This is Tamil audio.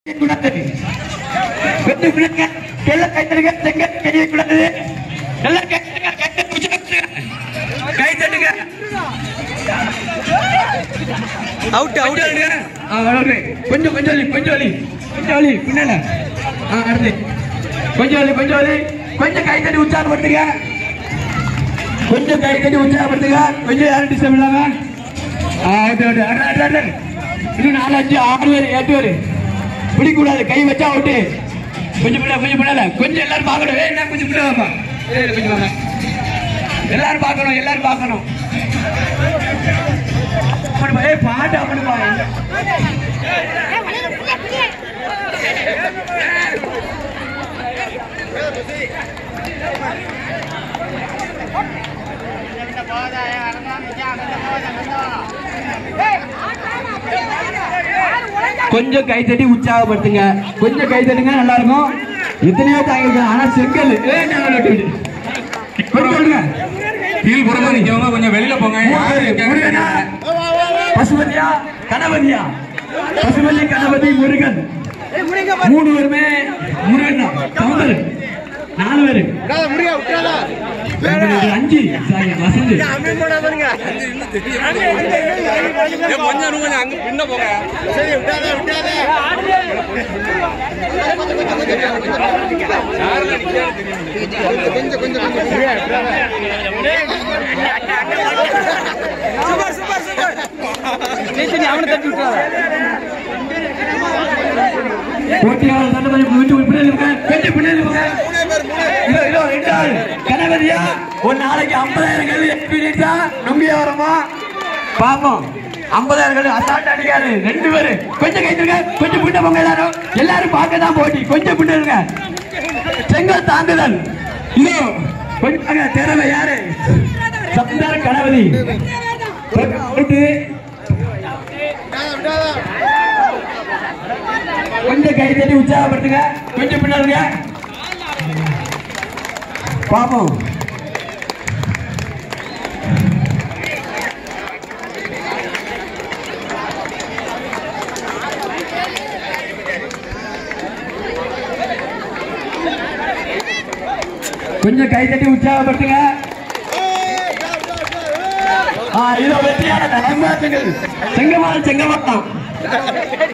கூடாது வெட்டு விழுங்க எல்லாம் கை தட்டுங்க செங்க கையை கூடாது எல்லாம் கை தட்டுங்க கை தட்டு பிடிச்சு வச்சுங்க. கை தட்டுங்க அவுட் அவுட் கொஞ்சம் வலிங்க. ஆ, வளருங்க. கொஞ்சம் கொஞ்சம் வலி கொஞ்சம் வலி கொஞ்சம் வலி பின்னால ஆ அடுத்து கொஞ்சம் வலி கொஞ்சம் வலி கொஞ்சம் கை தட்டி உற்சாகப்படுத்துங்க கொஞ்சம் கை தட்டி உற்சாகப்படுத்துங்க கொஞ்சம் யாரும் டிஸ்டர்ப் இல்லாம ஆ ஓகே ஓகே அட, அட, அட. இன்னும் நாலு அஞ்சு ஆறு பேர் எட்டு பேர் பிடிக்கூடாது கை வச்சா அவுட்டு கொஞ்சம் பிள்ளை கொஞ்சம் பிள்ளை கொஞ்சம் எல்லாரும் பார்க்கணும் ஏய், என்ன கொஞ்சம் பிள்ளை வாப்பா ஏய், கொஞ்சம் வாங்க எல்லாரும் பார்க்கணும் எல்லாரும் பார்க்கணும் பண்ணுப்பா, ஏய் பாட்டு பண்ணுப்பா கொஞ்சம் கை தட்டி உற்சாகப்படுத்துங்க கொஞ்சம் கை தட்டுங்க நல்லா இருக்கும் எத்தனையோ தாங்கிருக்கோம் ஆனா செங்கல் ஏய், நான் விட்டு விடு. கொஞ்சம் விடுங்க கீழ் புறமா நிக்கவங்க கொஞ்சம் வெளியில போங்க யாரு இருக்காங்க? முருகனா பசுபதியா கணபதியா பசுபதி கணபதி முருகன் மூணு பேருமே முருகன் தான் சமுதர் நாலு பேரு ரெண்டு, ரெண்டு, அஞ்சு சாரி வசந்த் கொஞ்சம் கொஞ்சம் அங்க பின்ன போங்க சூப்பர் சூப்பர் சூப்பர் நீ அவனை தட்டி விட்டுறாத போட்டியாளர் தண்டனை கொஞ்சம் பின்னாடி இருக்க கொஞ்சம் பின்னாடி இருக்க இதோ இதோ ரெண்டு ஆள் கணபதியா ஒரு நாளைக்கு ஐம்பதாயிரம் கல்வி எக்ஸ்பீரியன்ஸா நம்பியா வருமா பாப்போம் ஐம்பதாயிரம் கல்வி அசால்ட் அடிக்காது ரெண்டு பேரு கொஞ்சம் கைத்துருங்க கொஞ்சம் பின்ன போங்க எல்லாரும் எல்லாரும் பார்க்க தான் போட்டி கொஞ்சம் பின்ன இருங்க செங்கல் தாண்டுதல் இதோ கொஞ்சம் வாங்க, திறமை யாரு சப்தார கணபதி அவுட்டு. கொஞ்சம் கை தட்டி உற்சாகப்படுத்துங்க கொஞ்சம் பின்னாருங்க பாப்போம் கொஞ்சம் கை தட்டி உற்சாகப்படுத்துங்க ஆ இதோ வெற்றியான செங்கமால் செங்கமால் செங்கமாட்டம்